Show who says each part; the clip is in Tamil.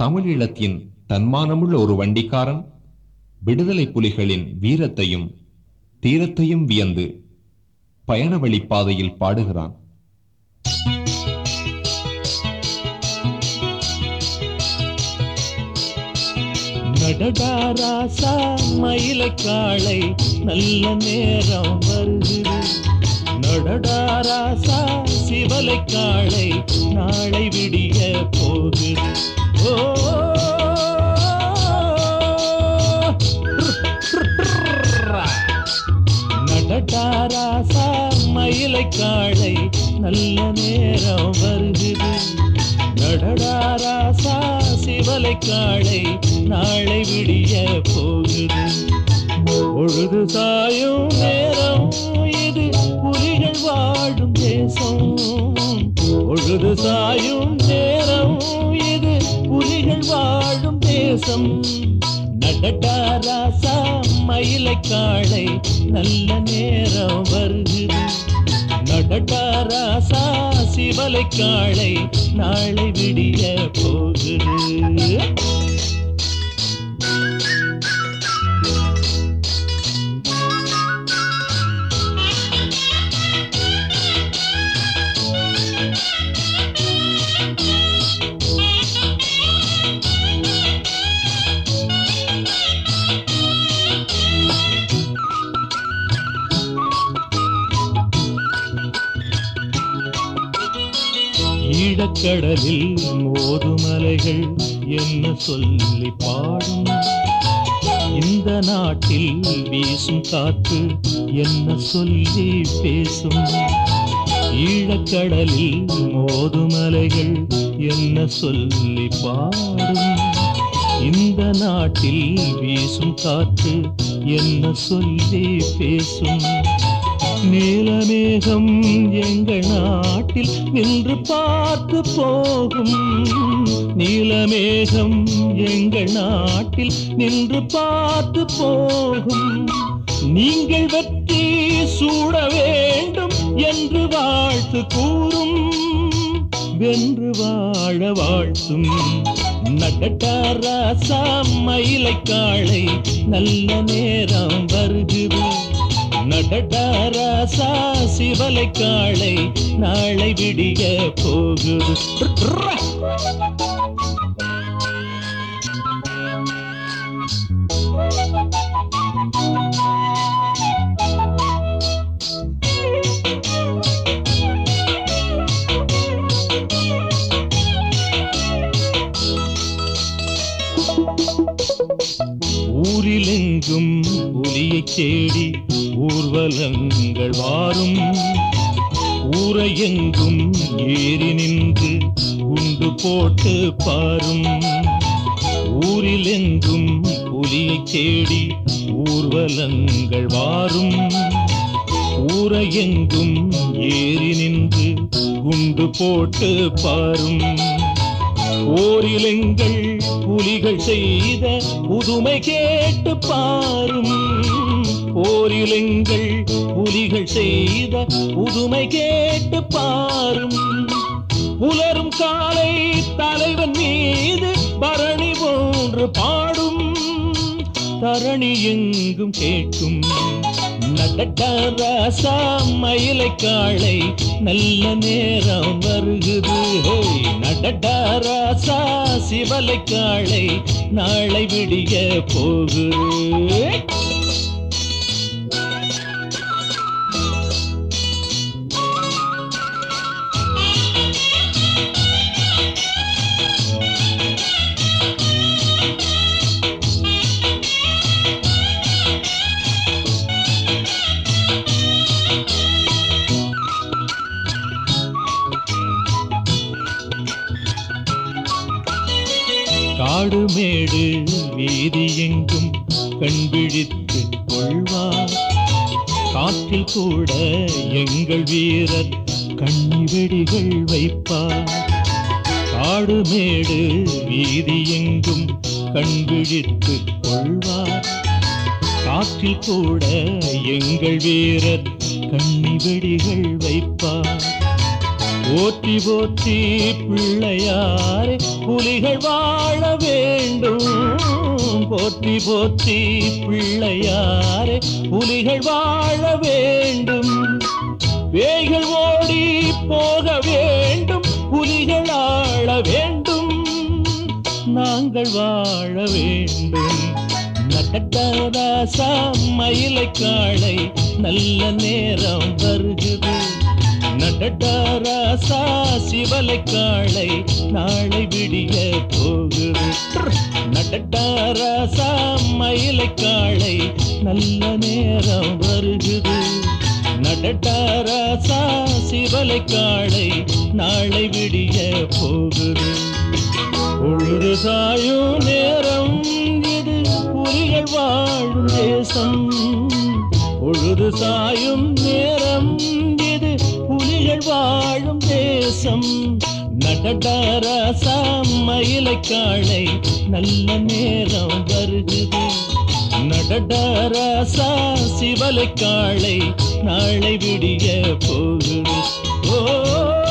Speaker 1: தமிழீழத்தின் தன்மானமுள்ள ஒரு வண்டிக்காரன் விடுதலை புலிகளின் வீரத்தையும் தீரத்தையும் வியந்து பயண வழிப்பாதையில் பாடுகிறான்
Speaker 2: நடடா ராசா மயில காளை நல்ல நேரம் வருகிறது நடடா ராசா சிவலை காளை நாளை விடிய போகுது ஓ நடடா ராசா மயிலை காளை நல்ல நேரம் வருகிறது நடடா ராசா சிவலை காளை நாளை விடிய போகுது பொழுது சாயும் நேரம் இது புலிகள் வாழும் தேசம் பொழுது சாயும் நேரம் இது புலிகள் வாழும் தேசம் நடடா ராசா மயிலை காளை நல்ல நேரம் வருகிறது நடடா ராசா சிவலை காளை நாளை விடிய போகுது ஈழக்கடலில் மோதுமலைகள் என்ன சொல்லி பாடும் இந்த நாட்டில் வீசும் காற்று என்ன சொல்லி பேசும் ஈழக்கடலில் மோதுமலைகள் என்ன சொல்லி பாடும் இந்த நாட்டில் வீசும் காற்று என்ன சொல்லி பேசும் நீலமேகம் எங்கள் நாட்டில் நின்று பார்த்து போகும் நீலமேகம் எங்கள் நாட்டில் நின்று பார்த்து போகும் நீங்கள் வெற்றி சூட வேண்டும் என்று வாழ்த்து கூறும் வென்று வாழ வாழ்த்தும் நடட்டாராசா மயிலை காளை நல்ல நேரம் வருகுது நடடாராசா சிவலை காளை நாளை விடிய போகுது ஊரிலெங்கும் புலியைத் தேடி ஊர்வலங்கள் வாரும் ஊரையெங்கும் ஏறி நின்று குண்டு போட்டு பாரும் ஊரிலெங்கும் புலியைத் தேடி ஊர்வலங்கள் வாரும் ஊரையெங்கும் ஏறி நின்று குண்டு போட்டு பாரும் ஓரிலங்கள் புலிகள் செய்த புதுமை கேட்டு பாரும் ஓரிலங்கள் புலிகள் செய்த புதுமை கேட்டு பாரும் புலரும் காலை தலைவன் மீது பரணி போன்று பாடும் தரணி எங்கும் கேட்கும் நடட்டாராசா மயிலை காளை நல்ல நேரம் வருகுது ஹோய் நடட்டாராசா சிவலை காளை நாளை விடிய போகுது காடு மேடு வீதி எங்கும் கண்பிடித்து கொள்வார் காற்றில் கூட எங்கள் வீரர் கண்ணி வெடிகள் வைப்பார் காடு மேடு வீதி எங்கும் கண்பிடித்து கொள்வார் காற்றில் கூட எங்கள் வீரர் கண்ணி வெடிகள் வைப்பார் போற்றி போற்றி பிள்ளையாரே புலிகள் வாழ வேண்டும் போற்றி போற்றி பிள்ளையாரே புலிகள் வாழ வேண்டும் வேய்கள் ஓடி போக வேண்டும் புலிகள் ஆள வேண்டும் நாங்கள் வாழ வேண்டும் நட்டராசா மயிலை காளை நல்ல நேரம் வருகுது நடடாராசா சிவலை காளை நாளை விடிய போகுது நடடாராசா மயிலை காளை நல்ல நேரம் வருகுது நடடாராசா சிவலை காளை நாளை விடிய போகுது பொழுது சாயும் நேரம் இது புலிகள் வாழும் தேசம் பொழுது சாயும் நேரம் இது புலிகள் வாழும் தேசம் நடடாரசா மயிலை காளை நல்ல நேரம் வருகுது நடடாரசா சிவலை காளை நாளை விடிய போகுது ஓ